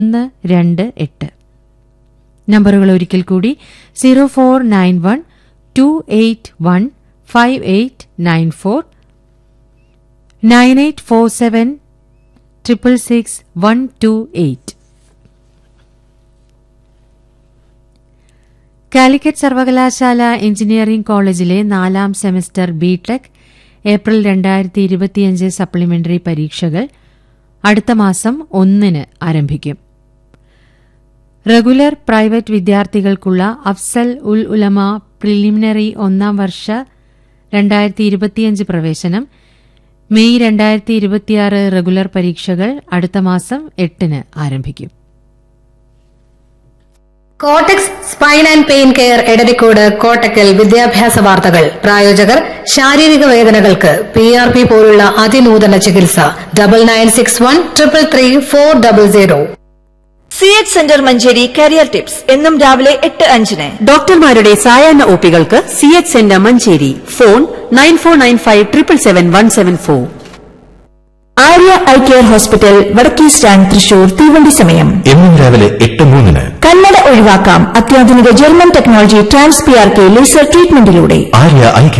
ഒന്ന് രണ്ട് എട്ട് നമ്പറുകൾ ഒരിക്കൽ കൂടി zero four nine one two eight one five eight nine four nine eight four seven triple six one two eight Calicut സർവകലാശാല എഞ്ചിനീയറിംഗ് കോളേജിലെ നാലാം സെമസ്റ്റർ ബിടെക് ഏപ്രിൽ രണ്ടായിരത്തി ഇരുപത്തിയഞ്ച് സപ്ലിമെന്ററി പരീക്ഷകൾ അടുത്ത മാസം ഒന്നിന് ആരംഭിക്കും റെഗുലർ പ്രൈവറ്റ് വിദ്യാർത്ഥികൾക്കുള്ള അഫ്സൽ ഉൽ ഉലമ പ്രിലിമിനറി ഒന്നാം വർഷ രണ്ടായിരത്തി ഇരുപത്തിയഞ്ച് പ്രവേശനം മെയ് രണ്ടായിരത്തി ഇരുപത്തിയാറ് റെഗുലർ പരീക്ഷകൾ അടുത്ത മാസം എട്ടിന് ആരംഭിക്കും കോട്ടക്സ് spine and pain care Edarikode Kottakkal വിദ്യാഭ്യാസ വാർത്തകൾ പ്രായോജകർ ശാരീരിക വേദനകൾക്ക് പി ആർ പി പോലുള്ള അതിനൂതന ചികിത്സ double nine six one triple three four double zero C H centre Manjeri career tips എന്നും രാവിലെ എട്ട് അഞ്ചിന് ഡോക്ടർമാരുടെ സായാഹ്ന ഒപികൾക്ക് C H centre Manjeri phone nine four nine five triple seven one seven four Arya eye care hospital വടക്കേ സ്റ്റാൻഡ് തൃശൂർ തീവണ്ടി സമയം എന്നും രാവിലെ എട്ട് മൂന്നിന് കണ്ണട ഒഴിവാക്കാം അത്യാധുനിക German technology trans P R K laser ട്രീറ്റ്മെന്റിലൂടെ ആര്യ ഐ